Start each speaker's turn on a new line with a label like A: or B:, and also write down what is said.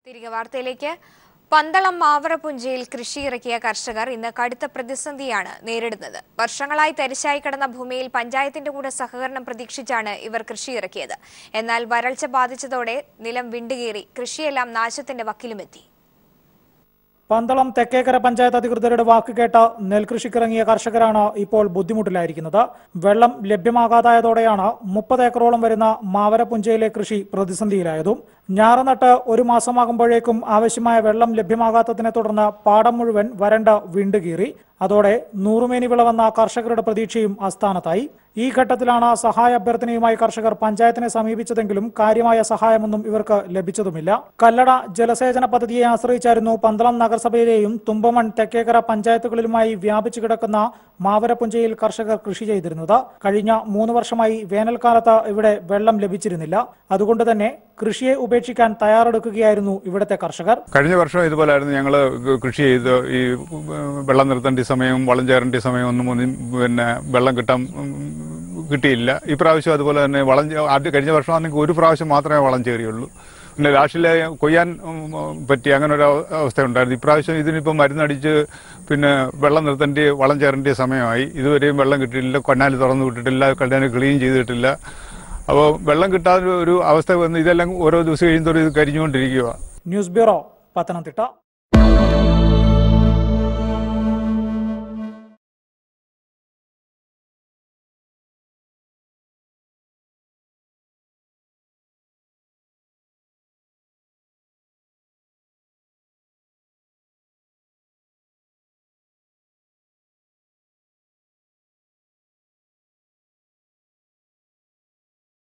A: തിരികെ വാർത്തയിലേക്ക് പന്തളം മാവറപുഞ്ചയിൽ കൃഷിയിറക്കിയ കർഷകർ ഇന്ന് കടുത്ത പ്രതിസന്ധിയാണ് നേരിടുന്നത് വർഷങ്ങളായി തരിശായി കിടന്ന ഭൂമിയിൽ പഞ്ചായത്തിന്റെ കൂടെ സഹകരണം പ്രതീക്ഷിച്ചാണ് ഇവർ കൃഷിയിറക്കിയത് എന്നാൽ വരൾച്ച ബാധിച്ചതോടെ നിലം വിണ്ടുകീറി കൃഷിയെല്ലാം നാശത്തിന്റെ വക്കിലുമെത്തി
B: പന്തളം തെക്കേക്കര പഞ്ചായത്ത് അധികൃതരുടെ വാക്ക് കേട്ട് നെൽകൃഷിക്കിറങ്ങിയ കർഷകരാണ് ഇപ്പോൾ ബുദ്ധിമുട്ടിലായിരിക്കുന്നത് വെള്ളം ലഭ്യമാകാതായതോടെയാണ് മുപ്പത് ഏക്കറോളം വരുന്ന മാവരപുഞ്ചയിലെ കൃഷി പ്രതിസന്ധിയിലായതും ഞാറ് നട്ട് ഒരു മാസമാകുമ്പോഴേക്കും ആവശ്യമായ വെള്ളം ലഭ്യമാകാത്തതിനെ തുടർന്ന് പാടം മുഴുവൻ വരണ്ട് വിണ്ടുകീറി അതോടെ നൂറുമേനി വിളവെന്ന കർഷകരുടെ പ്രതീക്ഷയും അസ്ഥാനത്തായി ഈ ഘട്ടത്തിലാണ് സഹായ അഭ്യർത്ഥനയുമായി കർഷകർ പഞ്ചായത്തിനെ സമീപിച്ചതെങ്കിലും കാര്യമായ സഹായമൊന്നും ഇവർക്ക് ലഭിച്ചതുമില്ല കല്ലട ജലസേചന പദ്ധതിയെ ആശ്രയിച്ചായിരുന്നു പന്തളം നഗരസഭയിലെയും തുമ്പമൺ തെക്കേക്കര പഞ്ചായത്തുകളിലുമായി വ്യാപിച്ചു കിടക്കുന്ന മാവരപുഞ്ചയിൽ കർഷകർ കൃഷി ചെയ്തിരുന്നത് കഴിഞ്ഞ മൂന്ന് വർഷമായി വേനൽക്കാലത്ത് ഇവിടെ വെള്ളം ലഭിച്ചിരുന്നില്ല അതുകൊണ്ട് തന്നെ കൃഷിയെ ഉപേക്ഷിക്കാൻ തയ്യാറെടുക്കുകയായിരുന്നു ഇവിടുത്തെ കർഷകർ
C: കഴിഞ്ഞ വർഷം ഇതുപോലായിരുന്നു ഞങ്ങൾ കൃഷി ചെയ്ത് ഈ വെള്ളം നിർത്തേണ്ട സമയവും വളം ചേരേണ്ട സമയവും ഒന്നും ഒന്നും പിന്നെ വെള്ളം കിട്ടാൻ ഉം, കിട്ടിയില്ല ഈ പ്രാവശ്യം അതുപോലെ തന്നെ വളം ചേ- ആദ്യം കഴിഞ്ഞ വർഷം ആണെങ്കിൽ ഒരു പ്രാവശ്യം മാത്രമേ വളം ചേറിയുള്ളൂ പിന്നെ ലാസ്റ്റിലെ കൊയ്യാൻ ഉം, പറ്റി അങ്ങനെ ഒരു അവ- അവസ്ഥ ഉണ്ടായിരുന്നു ഇപ്രാവശ്യം ഇതിനിപ്പോൾ മരുന്നടിച്ച് പിന്നെ വെള്ളം നിർത്തേണ്ട വളം ചേരേണ്ട സമയമായി ഇതുവരെയും വെള്ളം കിട്ടിയിട്ടില്ല കണ്ണാൽ തുറന്നു വിട്ടിട്ടില്ല കണ്ണാൽ ക്ലീൻ ചെയ്തിട്ടില്ല അപ്പോൾ വെള്ളം കിട്ടാതെ ഒരു അവസ്ഥ വന്ന് ഇതെല്ലാം ഓരോ ദിവസം കഴിയുന്നതോറും ഇത് കരിഞ്ഞുകൊണ്ടിരിക്കുക
B: ന്യൂസ് ബ്യൂറോ പത്തനംതിട്ട